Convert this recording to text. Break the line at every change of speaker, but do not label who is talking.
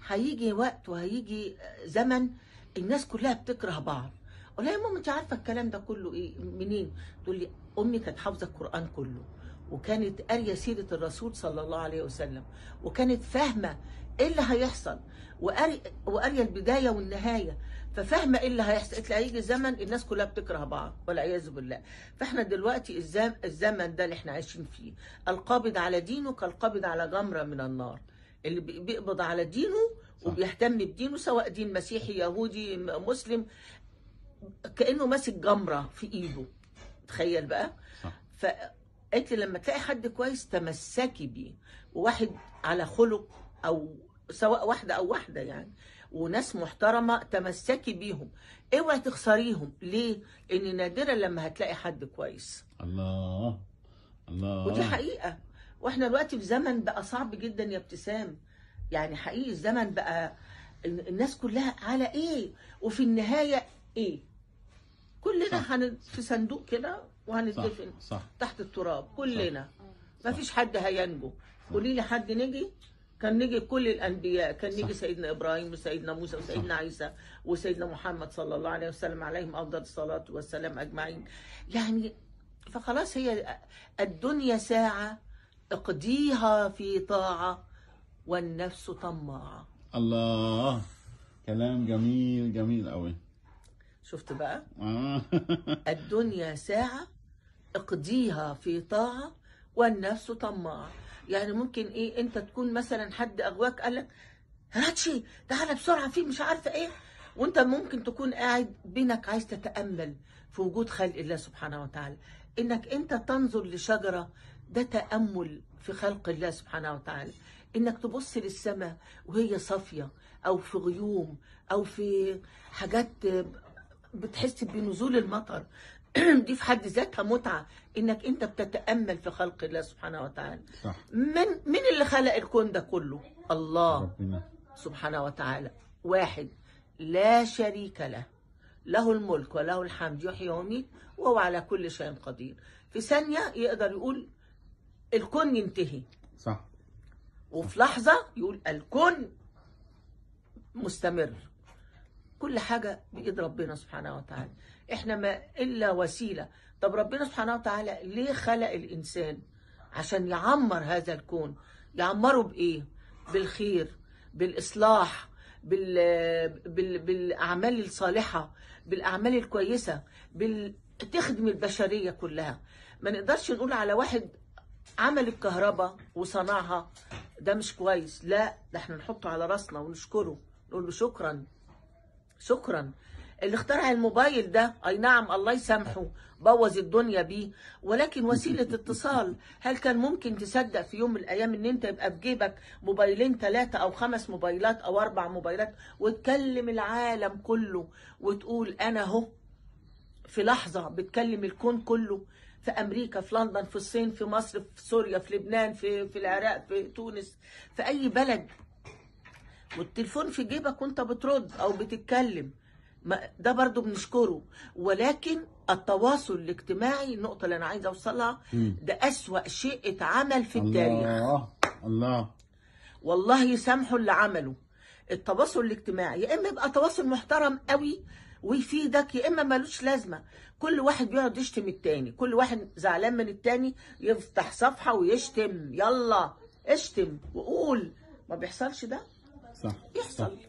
هيجي وقت وهيجي زمن الناس كلها بتكره بعض اقول لها يا ماما انت عارفه الكلام ده كله ايه منين تقول لي امي كانت حافظه القران كله وكانت قاريه سيره الرسول صلى الله عليه وسلم وكانت فاهمه ايه اللي هيحصل وقاري- وقاريه البدايه والنهايه ففاهمه ايه اللي هيحصل قلت لها هيجي زمن الناس كلها بتكره بعض والعياذ بالله فاحنا دلوقتي الزم الزمن ده اللي احنا عايشين فيه القابض على دينه كالقابض على جمره من النار اللي بي- بيقبض على دينه
صح.
وبيهتم بدينه سواء دين مسيحي يهودي م- مسلم كانه ماسك جمره في ايده تخيل بقى
صح
فقلت لي لما تلاقي حد كويس تمسكي بيه وواحد على خلق او سواء واحده او واحده يعني وناس محترمه تمسكي بيهم اوعي تخسريهم ليه لان نادرا لما هتلاقي حد كويس
الله الله
ودي حقيقه واحنا دلوقتي في زمن بقى صعب جدا يا ابتسام يعني حقيقي الزمن بقى ال- الناس كلها على ايه وفي النهايه ايه كلنا
صح.
هن في صندوق كده
صح
وهندفن
صح
تحت التراب كلنا ما
صح.
فيش حد هينجو قولي لي حد نجي كان نجي كل الانبياء كان نجي
صح.
سيدنا ابراهيم وسيدنا موسى وسيدنا عيسى وسيدنا محمد صلى الله عليه وسلم عليهم افضل الصلاه والسلام اجمعين يعني فخلاص هي الدنيا ساعه اقضيها في طاعه والنفس طماعه
الله كلام جميل جميل قوي
شفت بقى
آه.
الدنيا ساعة اقضيها في طاعة والنفس طماعة يعني ممكن ايه انت تكون مثلا حد اغواك قال لك هاتشي تعالى بسرعة في مش عارفة ايه وانت ممكن تكون قاعد بينك عايز تتأمل في وجود خلق الله سبحانه وتعالى انك انت تنظر لشجرة ده تأمل في خلق الله سبحانه وتعالى انك تبص للسماء وهي صافية او في غيوم او في حاجات بتحس بنزول المطر دي في حد ذاتها متعة انك انت بتتأمل في خلق الله سبحانه وتعالى
صح
من مين اللي خلق الكون ده كله الله
ربنا
سبحانه وتعالى واحد لا شريك له له الملك وله الحمد يحيي ويميت وهو على كل شيء قدير في ثانية يقدر يقول الكون ينتهي
صح
وفي لحظة يقول الكون مستمر كل حاجة بإيد ربنا سبحانه وتعالى احنا ما إلا وسيلة طب ربنا سبحانه وتعالى ليه خلق الإنسان عشان يعمر هذا الكون يعمره بإيه بالخير بالإصلاح بال... بال... بالأعمال الصالحة بالأعمال الكويسة بال... تخدم البشرية كلها ما نقدرش نقول على واحد عمل الكهرباء وصنعها ده مش كويس لا ده احنا نحطه على راسنا ونشكره نقول له شكرا شكرا اللي اخترع الموبايل ده اي نعم الله يسامحه بوظ الدنيا بيه ولكن وسيله اتصال هل كان ممكن تصدق في يوم من الايام ان انت يبقى في جيبك موبايلين ثلاثه او خمس موبايلات او اربع موبايلات وتكلم العالم كله وتقول انا اهو في لحظه بتكلم الكون كله في امريكا في لندن في الصين في مصر في سوريا في لبنان في في العراق في تونس في اي بلد والتليفون في جيبك وانت بترد او بتتكلم ما- ده برضو بنشكره ولكن التواصل الاجتماعي النقطة اللي أنا عايزة أوصلها
مم.
ده أسوأ شيء اتعمل في التاريخ
الله الله
والله يسامحوا اللي عمله التواصل الاجتماعي يا اما يبقى تواصل محترم قوي ويفيدك يا اما ملوش لازمه كل واحد بيقعد يشتم التاني كل واحد زعلان من التاني يفتح صفحه ويشتم يلا اشتم وقول ما بيحصلش ده
صح
يحصل